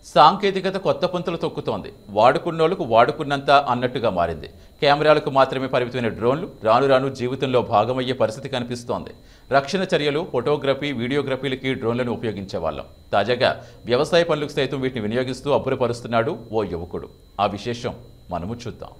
సాంకేతికత కొత్త పుంతలు తొక్కుతోంది వాడుకున్నోళ్లకు వాడుకున్నంత అన్నట్టుగా మారింది కెమెరాలకు మాత్రమే పరిమితమైన డ్రోన్లు రాను రాను జీవితంలో భాగమయ్యే పరిస్థితి కనిపిస్తోంది రక్షణ చర్యలు ఫోటోగ్రఫీ వీడియోగ్రఫీలకి డ్రోన్లను ఉపయోగించేవాళ్ళం తాజాగా వ్యవసాయ పనులకు సైతం వీటిని వినియోగిస్తూ అబ్బురపరుస్తున్నాడు ఓ యువకుడు ఆ విశేషం మనము చూద్దాం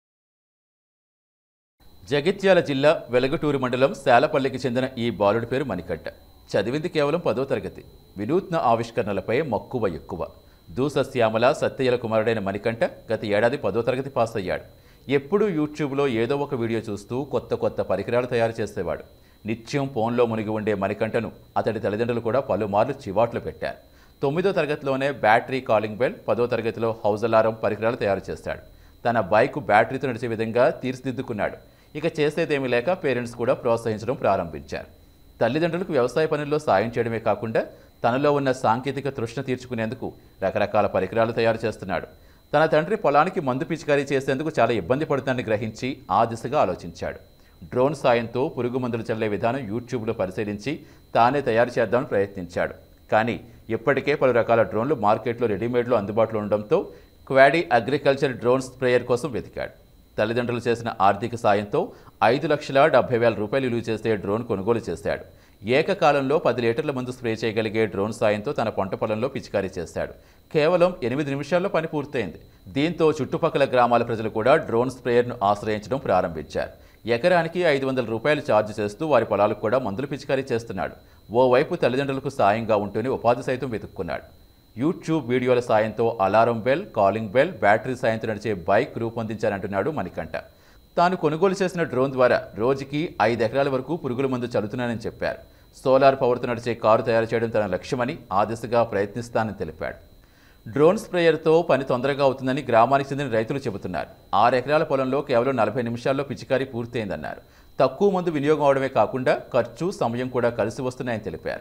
జగిత్యాల జిల్లా వెలగటూరు మండలం శాలపల్లికి చెందిన ఈ బాలుడి పేరు మణికట్ట చదివింది కేవలం పదో తరగతి వినూత్న ఆవిష్కరణలపై మక్కువ ఎక్కువ దూసశ్యామల సత్యయ్యల కుమారుడైన మణికంఠ గత ఏడాది పదో తరగతి పాస్ అయ్యాడు ఎప్పుడూ యూట్యూబ్లో ఏదో ఒక వీడియో చూస్తూ కొత్త కొత్త పరికరాలు తయారు చేసేవాడు నిత్యం ఫోన్లో మునిగి ఉండే మణికంఠను అతడి తల్లిదండ్రులు కూడా పలుమార్లు చివాట్లు పెట్టారు తొమ్మిదో తరగతిలోనే బ్యాటరీ కాలింగ్ బెల్ పదో తరగతిలో హౌస్ అలారం పరికరాలు తయారు చేశాడు తన బైక్ బ్యాటరీతో నడిచే విధంగా తీర్చిదిద్దుకున్నాడు ఇక చేసేదేమీ లేక పేరెంట్స్ కూడా ప్రోత్సహించడం ప్రారంభించారు తల్లిదండ్రులకు వ్యవసాయ పనుల్లో సాయం చేయడమే కాకుండా తనలో ఉన్న సాంకేతిక తృష్ణ తీర్చుకునేందుకు రకరకాల పరికరాలు తయారు చేస్తున్నాడు తన తండ్రి పొలానికి మందు పిచికారీ చేసేందుకు చాలా ఇబ్బంది పడుతుందని గ్రహించి ఆ దిశగా ఆలోచించాడు డ్రోన్ సాయంతో పురుగు మందులు చల్లే విధానం యూట్యూబ్లో పరిశీలించి తానే తయారు చేద్దామని ప్రయత్నించాడు కానీ ఇప్పటికే పలు రకాల డ్రోన్లు మార్కెట్లో రెడీమేడ్లో అందుబాటులో ఉండడంతో క్వాడీ అగ్రికల్చర్ డ్రోన్ స్ప్రేయర్ కోసం వెతికాడు తల్లిదండ్రులు చేసిన ఆర్థిక సాయంతో ఐదు లక్షల డెబ్బై వేల రూపాయలు విలువ చేసే డ్రోన్ కొనుగోలు చేశాడు ఏకకాలంలో పది లీటర్ల మందు స్ప్రే చేయగలిగే డ్రోన్ సాయంతో తన పంట పొలంలో పిచికారీ చేశాడు కేవలం ఎనిమిది నిమిషాల్లో పని పూర్తయింది దీంతో చుట్టుపక్కల గ్రామాల ప్రజలు కూడా డ్రోన్ స్ప్రేయర్ను ఆశ్రయించడం ప్రారంభించారు ఎకరానికి ఐదు వందల రూపాయలు ఛార్జ్ చేస్తూ వారి పొలాలకు కూడా మందులు పిచికారీ చేస్తున్నాడు ఓవైపు తల్లిదండ్రులకు సాయంగా ఉంటూనే ఉపాధి సైతం వెతుక్కున్నాడు యూట్యూబ్ వీడియోల సాయంతో alarm bell calling bell battery సాయంతో నడిచే బైక్ రూపొందించానంటున్నాడు మణికంఠ తాను కొనుగోలు చేసిన డ్రోన్ ద్వారా రోజుకి ఐదు ఎకరాల వరకు పురుగుల మందు చల్లుతున్నానని చెప్పారు సోలార్ పవర్తో నడిచే కారు తయారు చేయడం తన లక్ష్యమని ఆ దిశగా ప్రయత్నిస్తానని తెలిపాడు డ్రోన్ స్ప్రేయర్తో పని తొందరగా అవుతుందని గ్రామానికి చెందిన రైతులు చెబుతున్నారు ఆరు ఎకరాల పొలంలో కేవలం నలభై నిమిషాల్లో పిచికారీ పూర్తయిందన్నారు తక్కువ మందు వినియోగం అవడమే కాకుండా ఖర్చు సమయం కూడా కలిసి వస్తున్నాయని తెలిపారు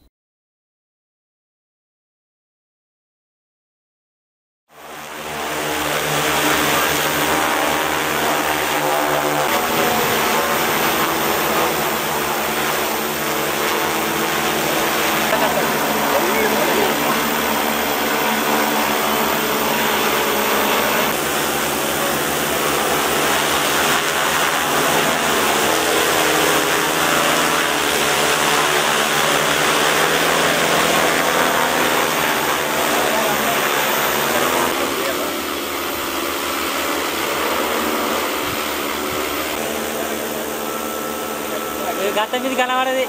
గత మీద కనబడది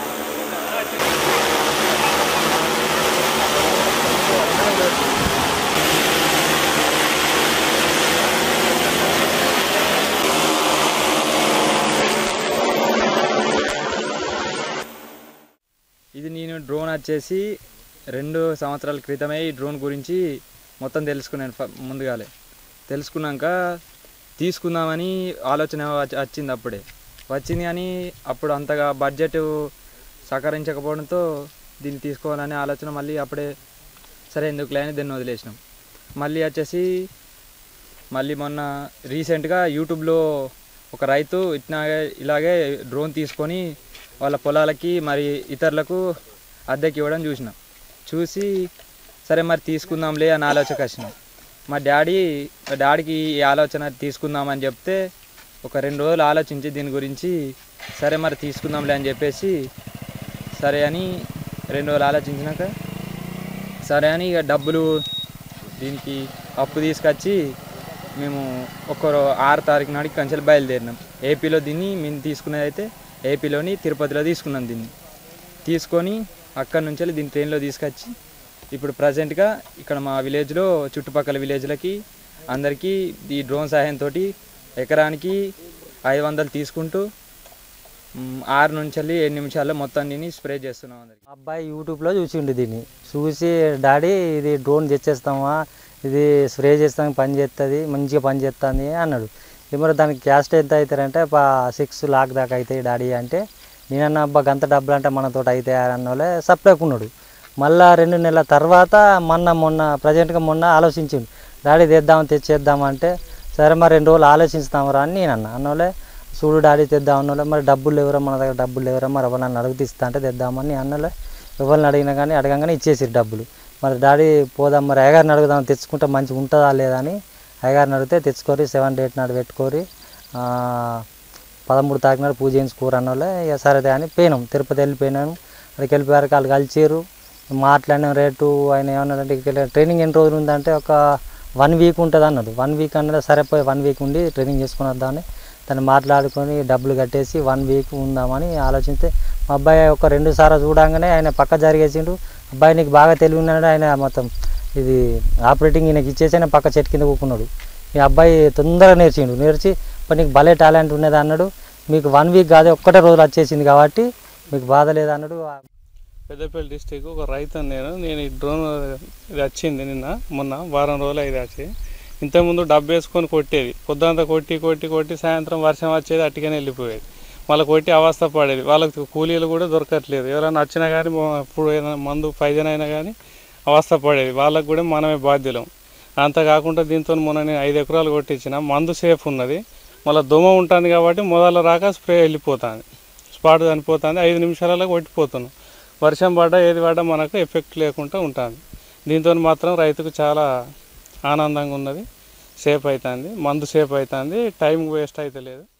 ఇది నేను డ్రోన్ వచ్చేసి రెండు సంవత్సరాల క్రితమే ఈ డ్రోన్ గురించి మొత్తం తెలుసుకున్నాను ఫ- ముందుగాలే తెలుసుకున్నాక తీసుకుందామని ఆలోచన వచ్చ- వచ్చింది అప్పుడే వచ్చింది కానీ అప్పుడు అంతగా బడ్జెట్ సహకరించకపోవడంతో దీన్ని తీసుకోవాలనే ఆలోచన మళ్ళీ అప్పుడే సరే ఎందుకులే అని దాన్ని వదిలేసినాం మళ్ళీ వచ్చేసి మళ్ళీ మొన్న రీసెంట్గా యూట్యూబ్లో ఒక రైతు ఇట్లాగే ఇలాగే డ్రోన్ తీసుకొని వాళ్ళ పొలాలకి మరి ఇతరులకు అద్దెకి ఇవ్వడం చూసిన చూసి సరే మరి తీసుకుందాంలే అని ఆలోచనకు వచ్చినాం మా డాడీ మా డాడీకి ఈ ఆలోచన తీసుకుందామని చెప్తే ఒక రెండు రోజులు ఆలోచించి దీని గురించి సరే మరి తీసుకుందాంలే అని చెప్పేసి సరే అని రెండు రోజులు ఆలోచించినాక సరే అని ఇక డబ్బులు దీనికి అప్పు తీసుకొచ్చి మేము ఒక ఆరు తారీఖు నాటికి కంచెలు బయలుదేరినాం ఏపీలో దీన్ని మేము తీసుకునేది అయితే ఏపీలోని తిరుపతిలో తీసుకున్నాం దీన్ని తీసుకొని అక్కడ నుంచి వెళ్ళి దీన్ని ట్రైన్లో తీసుకొచ్చి ఇప్పుడు ప్రజెంట్గా ఇక్కడ మా విలేజ్లో చుట్టుపక్కల విలేజ్లకి అందరికీ ఈ డ్రోన్ సహాయంతో ఎకరానికి ఐదు వందలు తీసుకుంటూ మ్, ఆరు నుంచి వెళ్ళి ఏడు నిమిషాల్లో మొత్తం దీన్ని స్ప్రే చేస్తున్నాం అందరికి అబ్బాయి యూట్యూబ్లో చూసిండు దీన్ని చూసి డాడీ ఇది డ్రోన్ తెచ్చేస్తామా ఇది స్ప్రే చేస్తానికి పని చేస్తుంది మంచిగా పని చేస్తుంది అన్నాడు ఇది మరి దానికి క్యాస్ట్ ఎంత అవుతారంటే సిక్స్ లాక్ దాకా అవుతాయి డాడీ అంటే నేనన్న అబ్బా గంత డబ్బులు అంటే మనతో అవుతాయి అన్న వాళ్ళే సప్లైకి ఉన్నాడు మళ్ళా రెండు నెలల తర్వాత మొన్న మొన్న ప్రజెంట్గా మొన్న ఆలోచించిండు డాడీ తెద్దాం తెచ్చేద్దాం అంటే సరే మరి రెండు రోజులు ఆలోచిస్తామరా అని నేను అన్న అన్నోలే చూడు డాడీ తెద్దాం అన్నోలే మరి డబ్బులు ఎవరా మన దగ్గర డబ్బులు ఎవరా మరి ఎవరు నన్ను అడుగుతూ ఇస్తా అంటే తెద్దామని అన్నలే ఎవరిని అడిగినా కానీ అడగంగానే ఇచ్చేసిరు డబ్బులు మరి డాడీ పోదాం మరి అయ్యగారిని అడుగుదాం తెచ్చుకుంటే మంచిగా ఉంటుందా లేదా అని అయ్యగారిని అడిగితే తెచ్చుకోరి సెవెన్ డేట్ నాడు పెట్టుకోరి ఆ, పదమూడు తారీఖు నాడు పూజ చేయించుకోరు అన్న వాళ్ళే ఇక సరే అని పోయినాం తిరుపతి వెళ్ళిపోయినాను అక్కడికి వెళ్ళిపోయారు వాళ్ళు కలిసిరు మాట్లాడిన రేటు ఆయన ఏమన్నాడంటే ఇక్కడ ట్రైనింగ్ ఎన్ని రోజులు ఉందంటే ఒక వన్ వీక్ ఉంటుంది అన్నాడు వన్ వీక్ అన్నది సరే పోయి వన్ వీక్ ఉండి ట్రైనింగ్ చేసుకుని వద్దామని తను మాట్లాడుకొని డబ్బులు కట్టేసి వన్ వీక్ ఉందామని ఆలోచిస్తే మా అబ్బాయి ఒక రెండు సార్లు చూడంగానే ఆయన పక్క జరిగేసిండు అబ్బాయి నీకు బాగా తెలివి ఉన్నాడు ఆయన మొత్తం ఇది ఆపరేటింగ్ ఈయనకి ఇచ్చేసి ఆయన పక్క చెట్టు కింద కూకున్నాడు ఈ అబ్బాయి తొందరగా నేర్చిండు నేర్చి "అబ్బా, నీకు భలే టాలెంట్ ఉన్నది అన్నాడు మీకు వన్ వీక్ కాదు ఒక్కటే రోజులు వచ్చేసింది కాబట్టి మీకు బాధ లేదు అన్నాడు పెద్దపల్లి డిస్టిక్ ఒక రైతు నేను నేను ఈ డ్రోన్ ఇది వచ్చింది నిన్న మొన్న వారం రోజులు అయింది వచ్చి ఇంతకుముందు డబ్బు వేసుకొని కొట్టేది పొద్దుంతా కొట్టి కొట్టి కొట్టి సాయంత్రం వర్షం వచ్చేది అట్టుగానే వెళ్ళిపోయేది మళ్ళీ కొట్టి అవస్థ పడేది వాళ్ళకి కూలీలు కూడా దొరకట్లేదు ఎవరైనా వచ్చినా కానీ ఇప్పుడు ఏదైనా మందు పైజన్ అయినా కానీ అవస్థ పడేది వాళ్ళకి కూడా మనమే బాధ్యులం అంత కాకుండా దీంతో మొన్న నేను ఐదు ఎకరాలు కొట్టించిన మందు సేఫ్ ఉన్నది మళ్ళీ దోమ ఉంటుంది కాబట్టి మొదల రాక స్ప్రే వెళ్ళిపోతుంది స్పాట్ చనిపోతుంది ఐదు నిమిషాలలో కొట్టిపోతున్నాం వర్షం పడ్డా ఏది పడ్డా మనకు ఎఫెక్ట్ లేకుండా ఉంటుంది దీంతో మాత్రం రైతుకు చాలా ఆనందంగా ఉన్నది సేఫ్ అవుతుంది మందు సేఫ్ అవుతుంది టైం వేస్ట్ అయితే లేదు